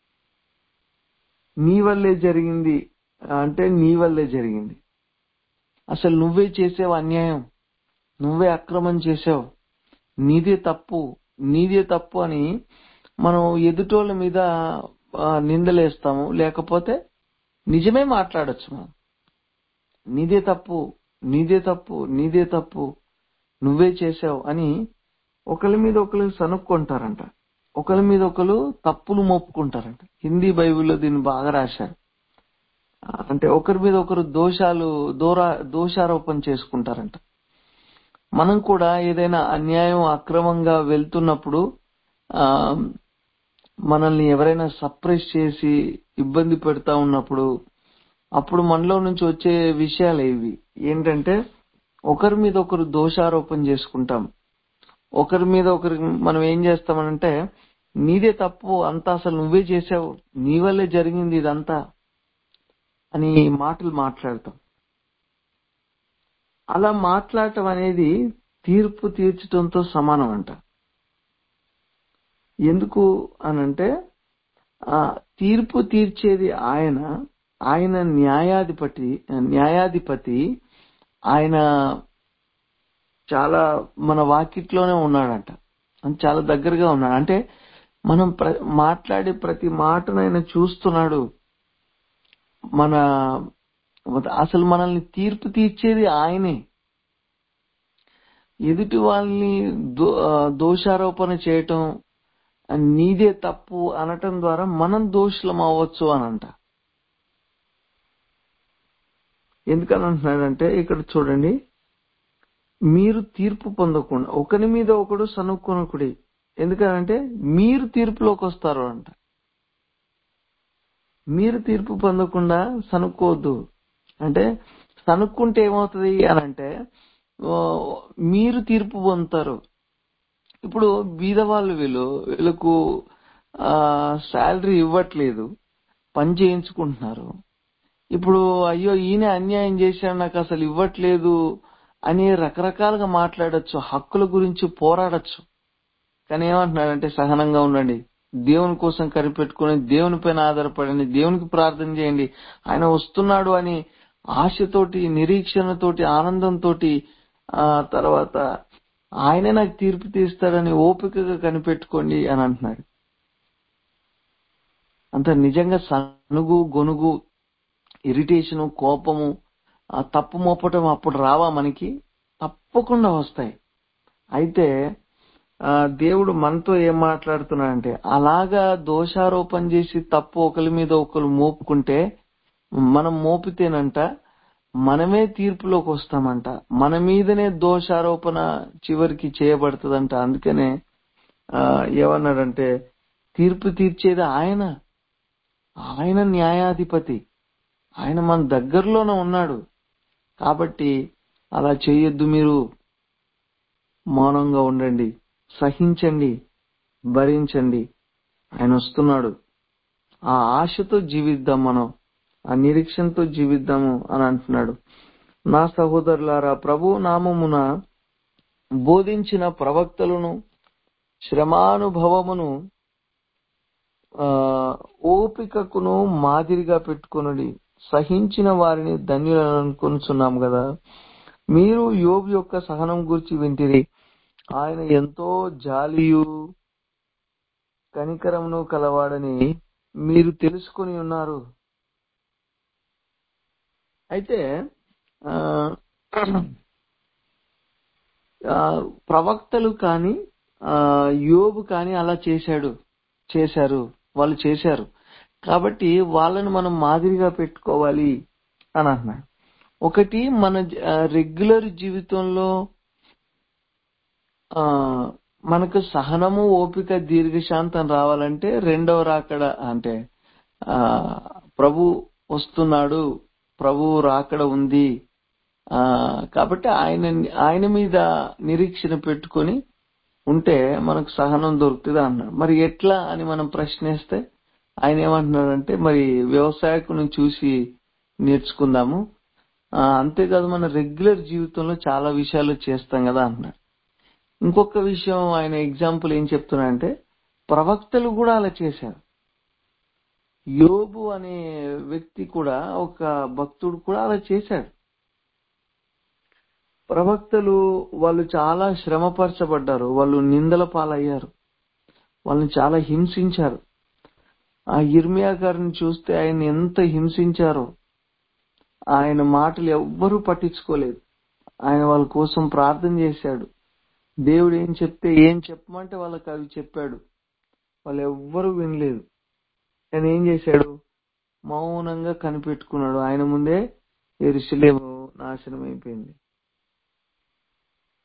నీ వల్లే జరిగింది అంటే నీ వల్లే జరిగింది అసలు నువ్వే చేసావు అన్యాయం నువ్వే అక్రమం చేసావు నీదే తప్పు నీదే తప్పు అని మనం ఎదుటోళ్ళ మీద ఆ, నిందలేస్తాము లేకపోతే నిజమే మాట్లాడొచ్చు మనం నీదే తప్పు నీదే తప్పు నీదే తప్పు నువ్వే చేసావు అని ఒకరి మీద ఒకరు సనుక్కుంటారంట ఒకరి మీద ఒకరు తప్పులు మోపుకుంటారంట హిందీ బైబిల్లో దీన్ని బాగా రాశారు ఆ, అంటే ఒకరి మీద ఒకరు దోషాలు దోరా దోషారోపణ చేసుకుంటారంట మనం కూడా ఏదైనా అన్యాయం అక్రమంగా వెళ్తున్నప్పుడు ఆ మనల్ని ఎవరైనా సప్రెస్ చేసి ఇబ్బంది పెడతా ఉన్నప్పుడు అప్పుడు మనలో నుంచి వచ్చే విషయాలు ఇవి ఏంటంటే ఒకరి మీద ఒకరు దోషారోపణ చేసుకుంటాం ఒకరి మీద ఒకరి మనం ఏం చేస్తామనంటే నీదే తప్పు అంతా అసలు నువ్వే చేసావు నీ వల్లే జరిగింది ఇదంతా అని మాటలు మాట్లాడతాం అలా మాట్లాడటం అనేది తీర్పు తీర్చడంతో సమానం అంట ఎందుకు అనంటే ఆ తీర్పు తీర్చేది ఆయన ఆయన న్యాయాధిపతి న్యాయాధిపతి ఆయన చాలా మన వాకిట్లోనే ఉన్నాడంట అని చాలా దగ్గరగా ఉన్నాడు అంటే మనం ప్ర మాట్లాడే ప్రతి మాటను ఆయన చూస్తున్నాడు మన అసలు మనల్ని తీర్పు తీర్చేది ఆయనే ఎదుటి వాళ్ళని దో దోషారోపణ చేయటం నీదే తప్పు అనటం ద్వారా మనం దోషులం అవ్వచ్చు అనంట ఎందుకని అంటున్నాడంటే ఇక్కడ చూడండి మీరు తీర్పు పొందకుండా ఒకరి మీద ఒకడు సనుక్కొనకుడి ఎందుకనంటే మీరు తీర్పులోకి వస్తారు అంట మీరు తీర్పు పొందకుండా సనుక్కోవద్దు అంటే సనుక్కుంటే ఏమవుతుంది అని అంటే మీరు తీర్పు పొందుతారు ఇప్పుడు బీద వాళ్ళు వీళ్ళు వీళ్ళకు శాలరీ ఇవ్వట్లేదు పని చేయించుకుంటున్నారు ఇప్పుడు అయ్యో ఈయన అన్యాయం చేశాడు నాకు అసలు ఇవ్వట్లేదు అని రకరకాలుగా మాట్లాడచ్చు హక్కుల గురించి పోరాడచ్చు కానీ ఏమంటున్నాడంటే సహనంగా ఉండండి దేవుని కోసం కనిపెట్టుకుని దేవుని పైన ఆధారపడండి దేవునికి ప్రార్థన చేయండి ఆయన వస్తున్నాడు అని ఆశతోటి నిరీక్షణతోటి ఆనందంతో ఆ తర్వాత ఆయనే నాకు తీర్పు తీస్తాడని ఓపికగా కనిపెట్టుకోండి అని అంటున్నాడు అంత నిజంగా సనుగు గొనుగు ఇరిటేషను కోపము ఆ తప్పు మోపటం అప్పుడు రావా మనకి తప్పకుండా వస్తాయి అయితే ఆ దేవుడు మనతో ఏం మాట్లాడుతున్నాడంటే అలాగా దోషారోపణ చేసి తప్పు ఒకరి మీద ఒకరు మోపుకుంటే మనం మోపితేనంట మనమే తీర్పులోకి వస్తామంట మన మీదనే దోషారోపణ చివరికి చేయబడుతుందంట అందుకనే ఆ ఏమన్నాడంటే తీర్పు తీర్చేది ఆయన ఆయన న్యాయాధిపతి ఆయన మన దగ్గరలోనే ఉన్నాడు కాబట్టి అలా చేయొద్దు మీరు మౌనంగా ఉండండి సహించండి భరించండి ఆయన వస్తున్నాడు ఆ ఆశతో జీవిద్దాం మనం ఆ నిరీక్షణతో జీవిద్దాము అని అంటున్నాడు నా సహోదరులారా ప్రభు నామమున బోధించిన ప్రవక్తలను శ్రమానుభవమును ఆ ఓపికకును మాదిరిగా పెట్టుకునుడి సహించిన వారిని ధన్యులను అనుకుంటున్నాం కదా మీరు యోబు యొక్క సహనం గురించి వింటిరి ఆయన ఎంతో జాలియు కనికరమును కలవాడని మీరు తెలుసుకుని ఉన్నారు అయితే ప్రవక్తలు కానీ యోబు కానీ అలా చేశాడు చేశారు వాళ్ళు చేశారు కాబట్టి వాళ్ళని మనం మాదిరిగా పెట్టుకోవాలి అని అంటున్నాడు ఒకటి మన రెగ్యులర్ జీవితంలో ఆ మనకు సహనము ఓపిక దీర్ఘశాంతం రావాలంటే రెండవ రాకడ అంటే ఆ ప్రభు వస్తున్నాడు ప్రభు రాకడ ఉంది ఆ కాబట్టి ఆయన ఆయన మీద నిరీక్షణ పెట్టుకొని ఉంటే మనకు సహనం దొరుకుతుంది అన్నాడు మరి ఎట్లా అని మనం ప్రశ్నిస్తే ఆయన ఏమంటున్నాడంటే మరి వ్యవసాయకుని చూసి నేర్చుకుందాము అంతేకాదు మన రెగ్యులర్ జీవితంలో చాలా విషయాలు చేస్తాం కదా అంటున్నాడు ఇంకొక విషయం ఆయన ఎగ్జాంపుల్ ఏం చెప్తున్నాడంటే ప్రవక్తలు కూడా అలా చేశారు యోబు అనే వ్యక్తి కూడా ఒక భక్తుడు కూడా అలా చేశాడు ప్రవక్తలు వాళ్ళు చాలా శ్రమపరచబడ్డారు వాళ్ళు నిందల పాలయ్యారు వాళ్ళని చాలా హింసించారు ఆ ఇర్మియా గారిని చూస్తే ఆయన ఎంత హింసించారో ఆయన మాటలు ఎవ్వరూ పట్టించుకోలేదు ఆయన వాళ్ళ కోసం ప్రార్థన చేశాడు దేవుడు ఏం చెప్తే ఏం చెప్పమంటే వాళ్ళకి అవి చెప్పాడు వాళ్ళు ఎవ్వరూ వినలేదు ఆయన ఏం చేశాడు మౌనంగా కనిపెట్టుకున్నాడు ఆయన ముందే ఎరుసలేము నాశనం అయిపోయింది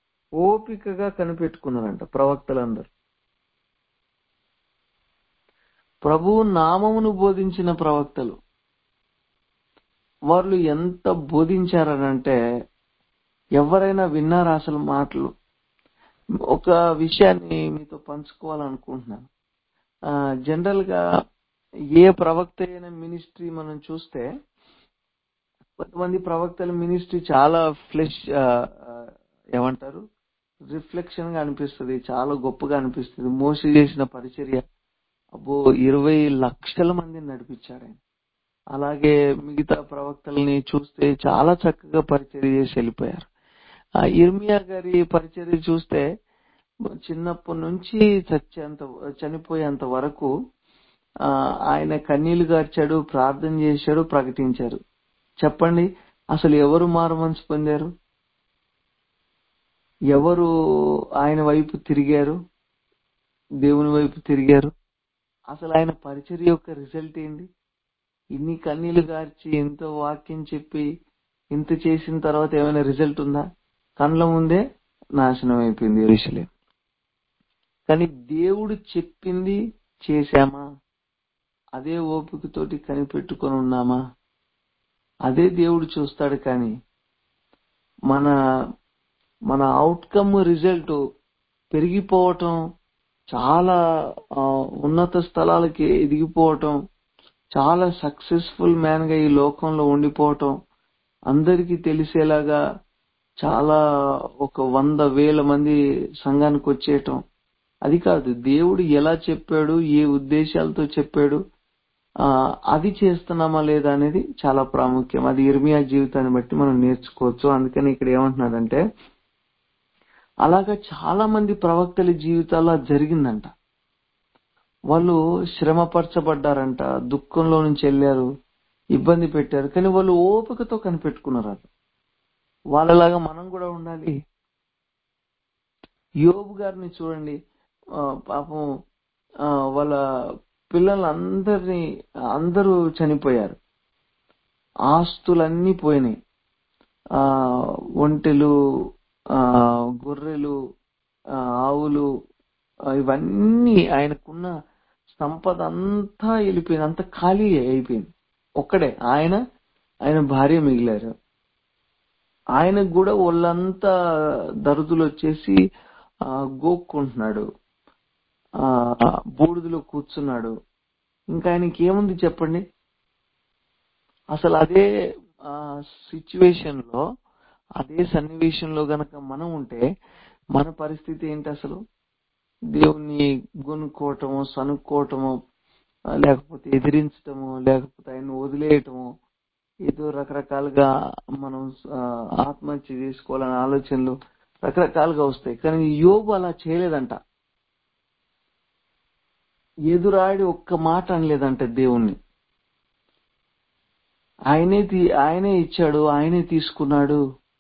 ఓపికగా కనిపెట్టుకున్నారంట ప్రవక్తలందరూ ప్రభువు నామమును బోధించిన ప్రవక్తలు వాళ్ళు ఎంత బోధించారనంటే ఎవరైనా విన్నారా అసలు మాటలు ఒక విషయాన్ని మీతో పంచుకోవాలనుకుంటున్నాను ఆ, జనరల్ గా ఏ ప్రవక్త అయిన మినిస్ట్రీ మనం చూస్తే కొంతమంది ప్రవక్తల మినిస్ట్రీ చాలా ఫ్లెష్ ఏమంటారు రిఫ్లెక్షన్ గా అనిపిస్తుంది చాలా గొప్పగా అనిపిస్తుంది మోసి చేసిన పరిచర్య అబ్బో ఇరవై లక్షల మందిని నడిపించాడు ఆయన అలాగే మిగతా ప్రవక్తల్ని చూస్తే చాలా చక్కగా పరిచర్య చేసి వెళ్ళిపోయారు ఆ ఇర్మియా గారి పరిచర్య చూస్తే చిన్నప్పటి నుంచి చచ్చేంత చనిపోయేంత వరకు ఆ, ఆయన కన్నీళ్లు గార్చాడు ప్రార్థన చేశాడు ప్రకటించారు చెప్పండి అసలు ఎవరు మారు మనసు పొందారు ఎవరు ఆయన వైపు తిరిగారు దేవుని వైపు తిరిగారు అసలు ఆయన పరిచర్య యొక్క రిజల్ట్ ఏంటి ఇన్ని కన్నీళ్లు గార్చి ఎంతో వాక్యం చెప్పి ఇంత చేసిన తర్వాత ఏమైనా రిజల్ట్ ఉందా కళ్ళ ముందే నాశనం అయిపోయింది ఎరుసలేం కానీ దేవుడు చెప్పింది చేశామా అదే ఓపికతోటి కనిపెట్టుకొని ఉన్నామా అదే దేవుడు చూస్తాడు కానీ మన మన అవుట్కమ్ రిజల్ట్ పెరిగిపోవటం చాలా ఆ, ఉన్నత స్థలాలకి ఎదిగిపోవటం చాలా సక్సెస్ఫుల్ మ్యాన్ గా ఈ లోకంలో ఉండిపోవటం అందరికీ తెలిసేలాగా చాలా ఒక వంద వేల మంది సంఘానికి వచ్చేయటం అది కాదు దేవుడు ఎలా చెప్పాడు ఏ ఉద్దేశాలతో చెప్పాడు ఆ అది చేస్తున్నామా లేదా అనేది చాలా ప్రాముఖ్యం అది ఇర్మియా జీవితాన్ని బట్టి మనం నేర్చుకోవచ్చు అందుకని ఇక్కడ ఏమంటున్నాడంటే అలాగా చాలా మంది ప్రవక్తల జీవితాల్లో అది జరిగిందంట వాళ్ళు శ్రమపరచబడ్డారంట దుఃఖంలో నుంచి వెళ్ళారు ఇబ్బంది పెట్టారు కానీ వాళ్ళు ఓపికతో కనిపెట్టుకున్నారు అది వాళ్ళలాగా మనం కూడా ఉండాలి యోబు గారిని చూడండి ఆ, పాపం ఆ, వాళ్ళ పిల్లలందరినీ అందరూ చనిపోయారు ఆస్తులన్నీ పోయినాయి ఆ ఒంటెలు ఆ గొర్రెలు ఆ, ఆవులు ఆ, ఇవన్నీ ఆయనకున్న సంపద అంతా వెళ్ళిపోయింది అంత ఖాళీ అయిపోయింది ఒక్కడే ఆయన ఆయన భార్య మిగిలారు ఆయనకు కూడా ఒళ్ళంతా దరుదులు వచ్చేసి ఆ, గోక్కుంటున్నాడు ఆ బూడిదలో కూర్చున్నాడు ఇంకా ఆయనకి ఏముంది చెప్పండి అసలు అదే సిచ్యువేషన్ లో అదే సన్నివేశంలో గనక మనం ఉంటే మన పరిస్థితి ఏంటి అసలు దేవుణ్ణి గొనుక్కోవటము సనుక్కోవటము ఆ, లేకపోతే ఎదిరించటము లేకపోతే ఆయన వదిలేయటము ఏదో రకరకాలుగా మనం ఆ, ఆత్మహత్య చేసుకోవాలనే ఆలోచనలు రకరకాలుగా వస్తాయి కానీ యోబు అలా చేయలేదంట ఎదురాడి ఒక్క మాట అనలేదంట దేవుణ్ణి ఆయనే తీ- ఆయనే ఇచ్చాడు ఆయనే తీసుకున్నాడు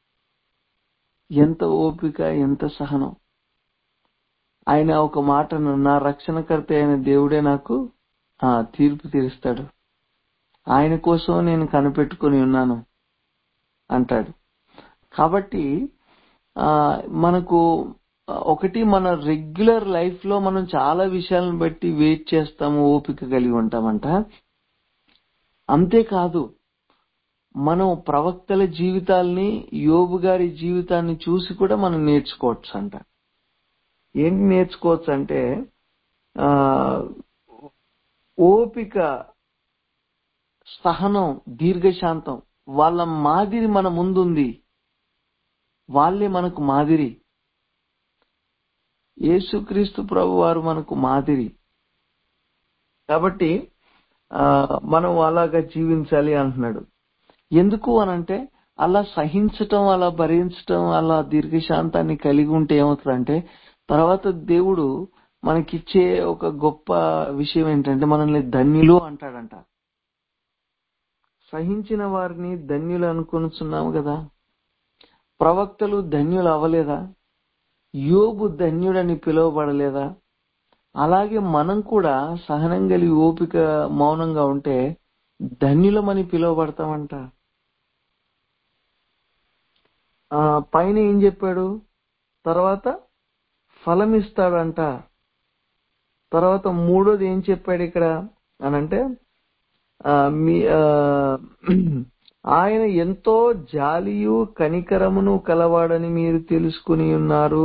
ఎంత ఓపిక ఎంత సహనం ఆయన ఒక మాట అన్నాడు, నా రక్షణకర్త అయిన దేవుడే నాకు ఆ తీర్పు తీరుస్తాడు ఆయన కోసం నేను కనిపెట్టుకొని ఉన్నాను అంటాడు కాబట్టి ఆ మనకు ఒకటి మన రెగ్యులర్ లైఫ్ లో మనం చాలా విషయాలను బట్టి వెయిట్ చేస్తాము ఓపిక కలిగి ఉంటామంట అంతేకాదు మనం ప్రవక్తల జీవితాల్ని యోబు గారి జీవితాన్ని చూసి కూడా మనం నేర్చుకోవచ్చు అంట ఏంటి నేర్చుకోవచ్చు అంటే ఆ ఓపిక సహనం దీర్ఘశాంతం వాళ్ళ మాదిరి మన ముందుంది వాళ్ళే మనకు మాదిరి యేసుక్రీస్తు ప్రభు వారు మనకు మాదిరి కాబట్టి ఆ మనం అలాగా జీవించాలి అంటున్నాడు ఎందుకు అనంటే అలా సహించటం అలా భరించటం అలా దీర్ఘశాంతాన్ని కలిగి ఉంటే ఏమవుతుందంటే తర్వాత దేవుడు మనకిచ్చే ఒక గొప్ప విషయం ఏంటంటే మనల్ని ధన్యులు అంటాడంట సహించిన వారిని ధన్యులు అనుకొనుచున్నాము కదా ప్రవక్తలు ధన్యులు అవ్వలేదా యోబు ధన్యుడని పిలువబడలేదా అలాగే మనం కూడా సహనం కలిగి ఓపిక మౌనంగా ఉంటే ధన్యులమని పిలువబడతామంట ఆ పైన ఏం చెప్పాడు తర్వాత ఫలం ఇస్తాడంట తర్వాత మూడోది ఏం చెప్పాడు ఇక్కడ అనంటే ఆ, మీ ఆ, ఆయన ఎంతో జాలియు కనికరమును కలవాడని మీరు తెలుసుకుని ఉన్నారు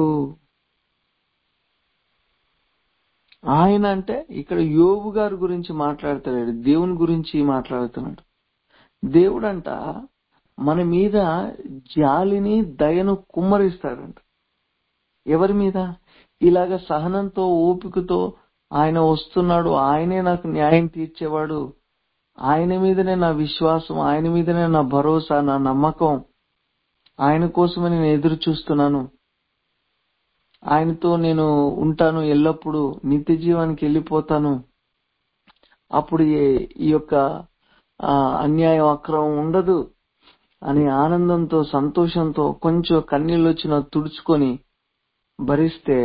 ఆయన అంటే ఇక్కడ యోబు గారి గురించి మాట్లాడతాడు దేవుని గురించి మాట్లాడుతున్నాడు దేవుడంట మన మీద జాలిని దయను కుమ్మరిస్తాడంట ఎవరి మీద ఇలాగ సహనంతో ఓపికతో ఆయన వస్తున్నాడు ఆయనే నాకు న్యాయం తీర్చేవాడు ఆయన మీదనే నా విశ్వాసం ఆయన మీదనే నా భరోసా నా నమ్మకం ఆయన కోసమే నేను ఎదురు చూస్తున్నాను ఆయనతో నేను ఉంటాను ఎల్లప్పుడూ నిత్య జీవానికి వెళ్ళిపోతాను అప్పుడు ఈ- ఈ యొక్క ఆ, అన్యాయం అక్రమం ఉండదు అని ఆనందంతో సంతోషంతో కొంచెం కన్నీళ్ళు వచ్చిన తుడుచుకొని భరిస్తే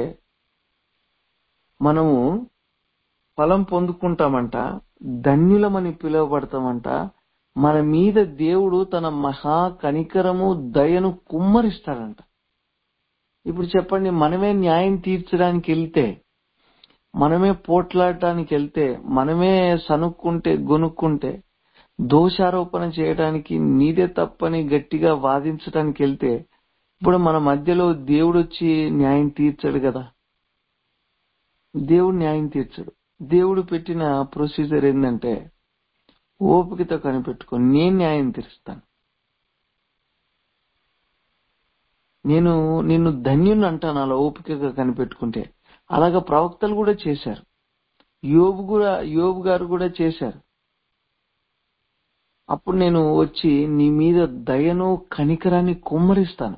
మనము ఫలం పొందుకుంటామంట ధన్యులమని పిలువబడతామంట మన మీద దేవుడు తన మహా కనికరము దయను కుమ్మరిస్తాడంట ఇప్పుడు చెప్పండి మనమే న్యాయం తీర్చడానికి వెళ్తే మనమే పోట్లాడటానికి వెళ్తే మనమే సనుక్కుంటే గొనుక్కుంటే దోషారోపణ చేయడానికి నీదే తప్పని గట్టిగా వాదించడానికి వెళ్తే ఇప్పుడు మన మధ్యలో దేవుడు వచ్చి న్యాయం తీర్చాడు కదా దేవుడు న్యాయం తీర్చడు దేవుడు పెట్టిన ప్రొసీజర్ ఏంటంటే ఓపికతో కనిపెట్టుకో నేను న్యాయం తీరుస్తాను నేను నిన్ను ధన్యుని అంటాను అలా ఓపికగా కనిపెట్టుకుంటే అలాగా ప్రవక్తలు కూడా చేశారు యోబు కూడా యోబు గారు కూడా చేశారు అప్పుడు నేను వచ్చి నీ మీద దయను కనికరాన్ని కుమ్మరిస్తాను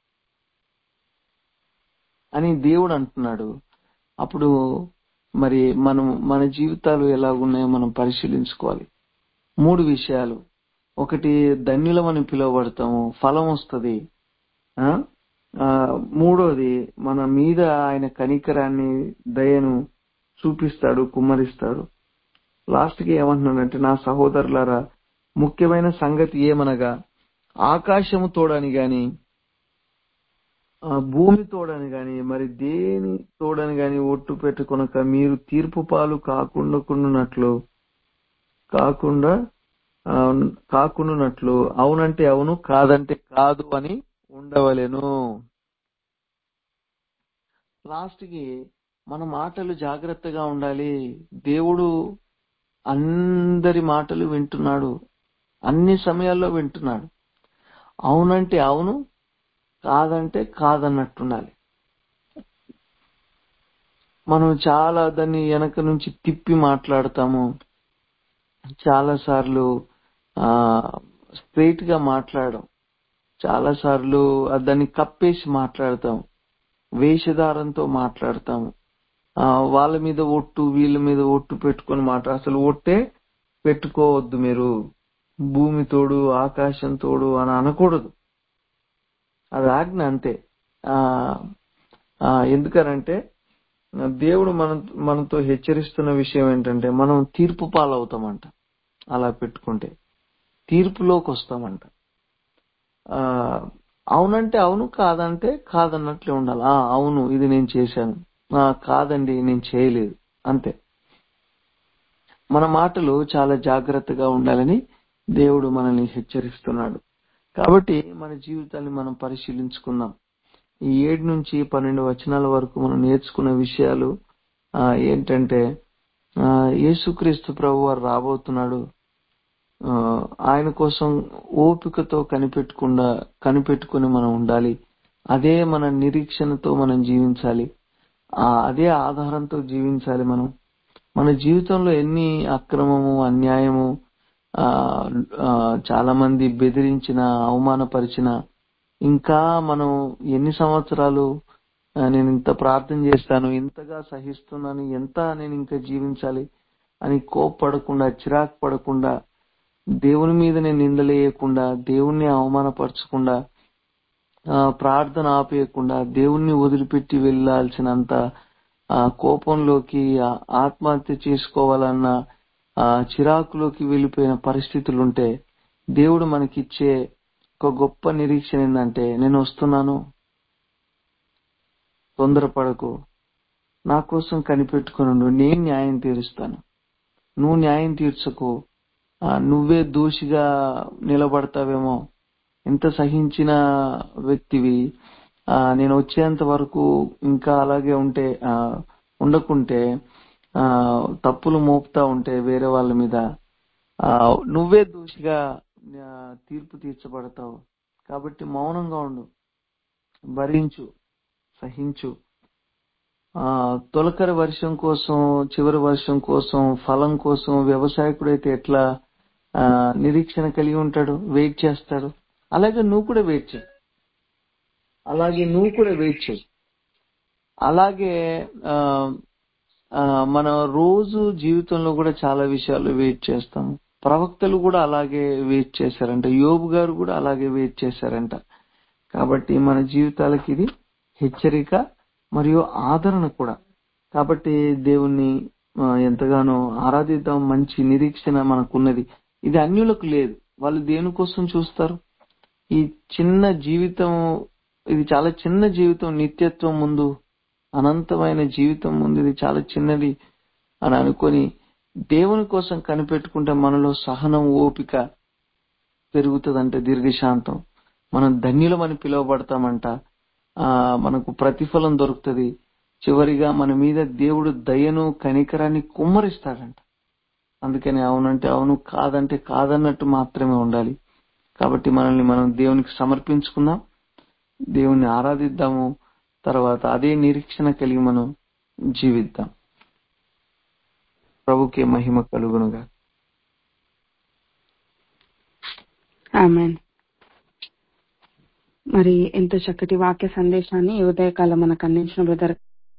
అని దేవుడు అంటున్నాడు అప్పుడు మరి మనం మన జీవితాలు ఎలా ఉన్నాయో మనం పరిశీలించుకోవాలి మూడు విషయాలు ఒకటి ధన్యులమని పిలువబడతాము ఫలం వస్తుంది ఆ? ఆ, మూడోది మన మీద ఆయన కనికరాన్ని దయను చూపిస్తాడు కుమ్మరిస్తాడు లాస్ట్ కి ఏమంటున్నాడంటే నా సహోదరులారా ముఖ్యమైన సంగతి ఏమనగా ఆకాశము తోడని గాని ఆ, భూమి తోడని గాని మరి దేని తోడని గాని ఒట్టు పెట్టుకొనక మీరు తీర్పు పాలు కాకుండా కొనున్నట్లు కాకుండా ఆ, కాకుండానట్లు అవునంటే అవును కాదంటే కాదు అని ఉండవలెను లాస్ట్ కి మన మాటలు జాగ్రత్తగా ఉండాలి దేవుడు అందరి మాటలు వింటున్నాడు అన్ని సమయాల్లో వింటున్నాడు అవునంటే అవును కాదంటే కాదన్నట్టుండాలి మనం చాలా దాన్ని వెనక నుంచి తిప్పి మాట్లాడతాము చాలా సార్లు స్ట్రైట్ గా మాట్లాడడం చాలా సార్లు దాన్ని కప్పేసి మాట్లాడతాం వేషధారంతో మాట్లాడతాము ఆ, వాళ్ళ మీద ఒట్టు వీళ్ళ మీద ఒట్టు పెట్టుకొని మాట అసలు ఒట్టే పెట్టుకోవద్దు మీరు భూమి తోడు ఆకాశం తోడు అని అనకూడదు అది ఆజ్ఞ అంతే ఆ ఆ, ఎందుకనంటే దేవుడు మన మనతో హెచ్చరిస్తున్న విషయం ఏంటంటే మనం తీర్పు పాలవుతామంట అలా పెట్టుకుంటే తీర్పులోకి వస్తామంట ఆ అవునంటే అవును కాదంటే కాదన్నట్లే ఉండాలి ఆ అవును ఇది నేను చేశాను ఆ కాదండి నేను చేయలేదు అంతే మన మాటలు చాలా జాగ్రత్తగా ఉండాలని దేవుడు మనల్ని హెచ్చరిస్తున్నాడు కాబట్టి మన జీవితాన్ని మనం పరిశీలించుకుందాం ఈ ఏడు నుంచి పన్నెండు వచనాల వరకు మనం నేర్చుకున్న విషయాలు ఆ, ఏంటంటే ఆ, యేసుక్రీస్తు ప్రభు వారు రాబోతున్నాడు ఆ, ఆయన కోసం ఓపికతో కనిపెట్టకుండా కనిపెట్టుకుని మనం ఉండాలి అదే మన నిరీక్షణతో మనం జీవించాలి ఆ అదే ఆధారంతో జీవించాలి మనం మన జీవితంలో ఎన్ని అక్రమము అన్యాయము ఆ ఆ, చాలా మంది బెదిరించిన అవమానపరిచిన ఇంకా మనం ఎన్ని సంవత్సరాలు ఆ, నేను ఇంత ప్రార్థన చేస్తాను ఇంతగా సహిస్తున్నాను ఎంత నేను ఇంకా జీవించాలి అని కోప్పడకుండా చిరాకు పడకుండా దేవుని మీద నేను నిందలేయకుండా దేవుణ్ణి అవమానపరచకుండా ఆ, ప్రార్థన ఆపేయకుండా దేవుణ్ణి వదిలిపెట్టి వెళ్లాల్సినంత ఆ, కోపంలోకి ఆ, ఆత్మహత్య చేసుకోవాలన్న ఆ, చిరాకులోకి వెళ్ళిపోయిన పరిస్థితులు ఉంటే దేవుడు మనకిచ్చే ఒక గొప్ప నిరీక్షణ ఏంటంటే నేను వస్తున్నాను తొందరపడకు నా కోసం కనిపెట్టుకుని నేను న్యాయం తీరుస్తాను నువ్వు న్యాయం తీర్చకు ఆ, నువ్వే దోషిగా నిలబడతావేమో ఎంత సహించిన వ్యక్తివి ఆ, నేను వచ్చేంత వరకు ఇంకా అలాగే ఉంటే ఆ, ఉండకుంటే ఆ, తప్పులు మోపుతా ఉంటే వేరే వాళ్ళ మీద ఆ, నువ్వే దోషిగా ఆ, తీర్పు తీర్చబడతావు కాబట్టి మౌనంగా ఉండు భరించు సహించు ఆ తొలకరి వర్షం కోసం చివరి వర్షం కోసం ఫలం కోసం వ్యవసాయకుడైతే ఎట్లా ఆ, నిరీక్షణ కలిగి ఉంటాడు వెయిట్ చేస్తాడు అలాగే నువ్వు కూడా వెయిట్ చేయి అలాగే నువ్వు కూడా వెయిట్ చేయి అలాగే ఆ, ఆ, మన రోజు జీవితంలో కూడా చాలా విషయాలు వెయిట్ చేస్తాం ప్రవక్తలు కూడా అలాగే వెయిట్ చేశారంట యోబు గారు కూడా అలాగే వెయిట్ చేశారంట కాబట్టి మన జీవితాలకి ఇది హెచ్చరిక మరియు ఆదరణ కూడా కాబట్టి దేవుణ్ణి ఆ, ఎంతగానో ఆరాధిద్దాం మంచి నిరీక్షణ మనకున్నది ఇది అన్యులకు లేదు వాళ్ళు దేనికోసం చూస్తారు ఈ చిన్న జీవితం ఇది చాలా చిన్న జీవితం నిత్యత్వం ముందు అనంతమైన జీవితం ముందు ఇది చాలా చిన్నది అని అనుకొని దేవుని కోసం కనిపెట్టుకుంటే మనలో సహనం ఓపిక పెరుగుతుందంటే దీర్ఘశాంతం మనం ధన్యులమని పిలువబడతామంట ఆ మనకు ప్రతిఫలం దొరుకుతుంది చివరిగా మన మీద దేవుడు దయను కనికరాన్ని కుమ్మరిస్తాడంట అందుకని అవునంటే అవును కాదంటే కాదన్నట్టు మాత్రమే ఉండాలి కాబట్టి మనల్ని మనం దేవునికి సమర్పించుకుందాం దేవుని ఆరాధిద్దాము తర్వాత అదే నిరీక్షణ కలిగి మనం జీవిద్దాం ప్రభుకే మహిమ కలుగునుగా ఆమెన్ మరి ఎంతో చక్కటి వాక్య సందేశాన్ని ఈ ఉదయకాలం మనకు అందించిన బ్రదర్